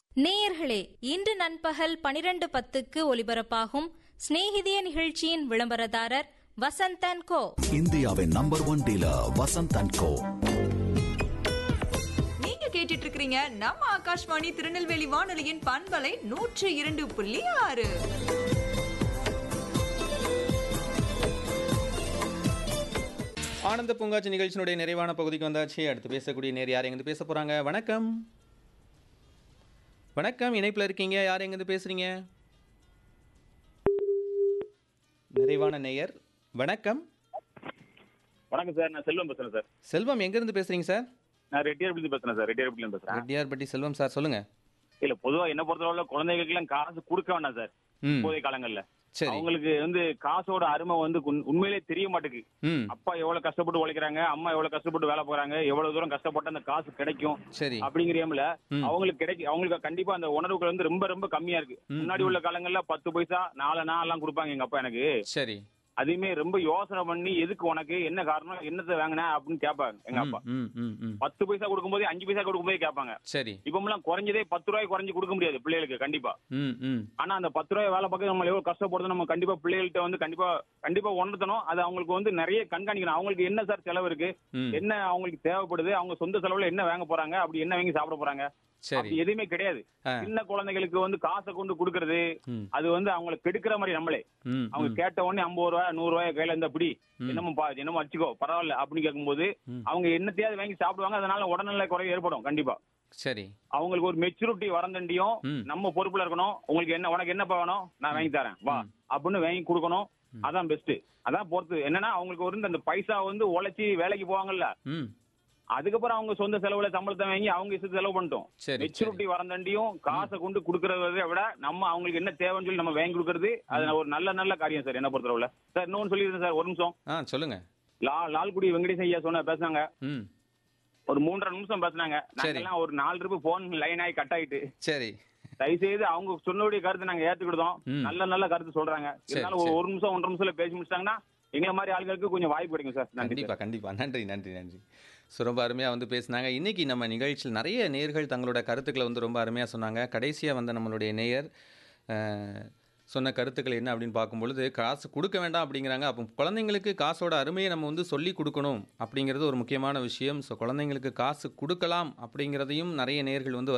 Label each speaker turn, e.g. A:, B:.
A: நேயர்களே இன்று நண்பகல் பனிரெண்டு பத்துக்கு ஒலிபரப்பாகும் சிநேகிதிய நிகழ்ச்சியின் விளம்பரதாரர் வசந்தன் கோ
B: இந்தியாவின் number one dealer Vasanth and co
C: நீங்க கேட்டுட்டு இருக்கிறீங்க நம்ம ஆகாஷ்வாணி திருநெல்வேலி வானொலியின் பண்பலை நூற்று இரண்டு புள்ளி ஆறு
D: ஆனந்த பூங்காட்சி நிகழ்ச்சியினுடைய நிறைவான பகுதிக்கு வந்தாச்சு அடுத்து பேசக்கூடிய நேர் யார் எங்கேருந்து பேச போகிறாங்க வணக்கம் வணக்கம் இணைப்பில் இருக்கீங்க யார் எங்கேருந்து பேசுகிறீங்க நிறைவான நேயர் வணக்கம்
E: வணக்கம் சார் நான் செல்வம் பேசுறேன் சார்
D: செல்வம் எங்கேருந்து பேசுகிறீங்க சார்
E: நான் ரெட்டியார்பட்டி பேசுறேன் சார் ரெட்டியார்பட்டில பேசுறேன்
D: ரெட்டியார்பட்டி செல்வம் சார் சொல்லுங்கள்
E: இல்ல பொதுவா என்ன பொறுத்தவரை குழந்தைகளுக்கு எல்லாம் காசு கொடுக்க வேண்டாம் சார்
D: ம்
E: இப்போதைய காலங்கள்ல
D: சரி
E: அவங்களுக்கு வந்து காசோட அருமை வந்து உண்- உண்மையிலே தெரிய மாட்டேங்குது
D: ம்
E: அப்பா எவ்வளவு கஷ்டப்பட்டு உழைக்கிறாங்க அம்மா எவ்வளவு கஷ்டப்பட்டு வேலை போறாங்க எவ்வளவு தூரம் கஷ்டப்பட்டு அந்த காசு கிடைக்கும்
D: சரி
E: அப்படிங்கிறேம்ல
D: ம்.
E: அவங்களுக்கு கிடைக்கும் அவங்களுக்கு கண்டிப்பா அந்த உணர்வுகள் வந்து ரொம்ப ரொம்ப கம்மியா இருக்கு
D: ம்,
E: முன்னாடி உள்ள காலங்கள்ல பத்து பைசா நாலு நாள் எல்லாம் கொடுப்பாங்க எங்க அப்பா எனக்கு
D: சரி
E: அதையுமே ரொம்ப யோசனை பண்ணி எதுக்கு உனக்கு என்ன காரணம் என்னத்தை வாங்கின அப்படின்னு கேட்பாங்க எங்க அப்பா
D: ம் ம் ம்
E: பத்து பைசா கொடுக்கும்போது அஞ்சு பைசா கொடுக்கும்போது கேட்பாங்க
D: சரி
E: இப்பமெல்லாம் குறைஞ்சதே பத்து ரூபாய் குறைஞ்சு கொடுக்க முடியாது பிள்ளைகளுக்கு கண்டிப்பா
D: ம் ம்
E: ஆனா அந்த பத்து ரூபாய் வேலை பார்க்க நம்ம எவ்வளவு கஷ்டப்படுறது நம்ம கண்டிப்பா பிள்ளைகள்கிட்ட வந்து கண்டிப்பா கண்டிப்பா உணர்த்தணும் அது அவங்களுக்கு வந்து நிறைய கண்காணிக்கணும் அவங்களுக்கு என்ன சார் செலவு இருக்கு
D: ம்
E: என்ன அவங்களுக்கு தேவைப்படுது அவங்க சொந்த செலவுல என்ன வாங்க போறாங்க அப்படி என்ன வாங்கி சாப்பிட போறாங்க
D: சரி
E: அப்படி எதுவுமே கிடையாது
D: ஆ.
E: சின்ன குழந்தைகளுக்கு வந்து காசை கொண்டு கொடுக்கறது
D: ம்
E: அது வந்து அவங்களை கெடுக்கிற மாதிரி நம்மளே
D: ம்
E: அவங்க
D: ம்
E: கேட்ட உடனே ஐம்பது ரூபாய் நூறு ரூபாய் கையில இருந்தா அப்படி
D: ம்.
E: என்னமோ பா என்னமோ வச்சுக்கோ பரவாயில்ல அப்படின்னு கேட்கும்போது
D: ம்.
E: அவங்க என்னத்தையாவது வாங்கி சாப்பிடுவாங்க அதனால உடல்நிலை குறைவு ஏற்படும் கண்டிப்பா
D: சரி
E: அவங்களுக்கு ஒரு மெச்சூரிட்டி வரந்தண்டியும்
D: ம்.
E: நம்ம பொறுப்புல இருக்கணும் உங்களுக்கு என்ன உனக்கு என்னப்பா வேணும் நான் வாங்கி தரேன் வா அப்படின்னு வாங்கி கொடுக்கணும் அதான் பெஸ்ட் அதான் பொறுத்து என்னன்னா அவங்களுக்கு ஒரு அந்த பைசா வந்து உழைச்சி வேலைக்கு போவாங்கல்ல
D: ம்
E: அதுக்கப்புறம் அவங்க சொந்த செலவுல சம்பளத்தை வாங்கி அவங்க இஷ்டத்துக்கு செலவு பண்ணிட்டோம்
D: சரி
E: மெச்சூரிட்டி வரந்தண்டியும் காசை கொண்டு கொடுக்கறத விட நம்ம அவங்களுக்கு என்ன தேவைன்னு சொல்லி நம்ம வாங்கி கொடுக்கறது அது ஒரு நல்ல நல்ல காரியம் சார் என்ன பொறுத்தளவுல சார் இன்னொன்னு சொல்லிடுறேன் சார் ஒரு நிமிஷம்
D: ஆ சொல்லுங்க
E: லா லால்குடி வெங்கடேஷ் ஐயா சொன்ன பேசுனாங்க
D: ம்
E: ஒரு மூன்றரை நிமிஷம் பேசுனாங்க
D: சரி.
E: நாங்கெல்லாம் ஒரு நாலு ரூபாய் போன் லைன் ஆகி கட் ஆயிட்டு
D: சரி
E: தயவுசெய்து அவங்க சொன்னோடைய கருத்து நாங்க ஏத்துக்கிட்டோம்
D: ம்.
E: நல்ல நல்ல கருத்து சொல்றாங்க இருந்தாலும் ஒரு
D: சரி.
E: ஒரு நிமிஷம் ஒன்றரை நிமிஷத்துல பேசி முடிச்சிட்டாங்கன்னா எங்களை மாதிரி ஆளுகளுக்கு கொஞ்சம் வாய்ப்பு கிடைக்கும் சார் நன்றி
D: கண்டிப்பா கண்டிப்பா நன்றி நன்றி நன்றி ஸோ ரொம்ப அருமையாக வந்து பேசினாங்க இன்னைக்கு நம்ம நிகழ்ச்சியில் நிறைய நேயர்கள் தங்களோட கருத்துக்களை வந்து ரொம்ப அருமையாக சொன்னாங்க கடைசியாக வந்த நம்மளுடைய நேயர் அஹ், சொன்ன கருத்துக்கள் என்ன அப்படின்னு பார்க்கும்பொழுது காசு கொடுக்க வேண்டாம் அப்படிங்கிறாங்க அப்போ குழந்தைங்களுக்கு காசோட அருமையை நம்ம வந்து சொல்லி கொடுக்கணும் அப்படிங்கிறது ஒரு முக்கியமான விஷயம் ஸோ குழந்தைங்களுக்கு காசு கொடுக்கலாம் அப்படிங்கிறதையும் நிறைய நேயர்கள் வந்து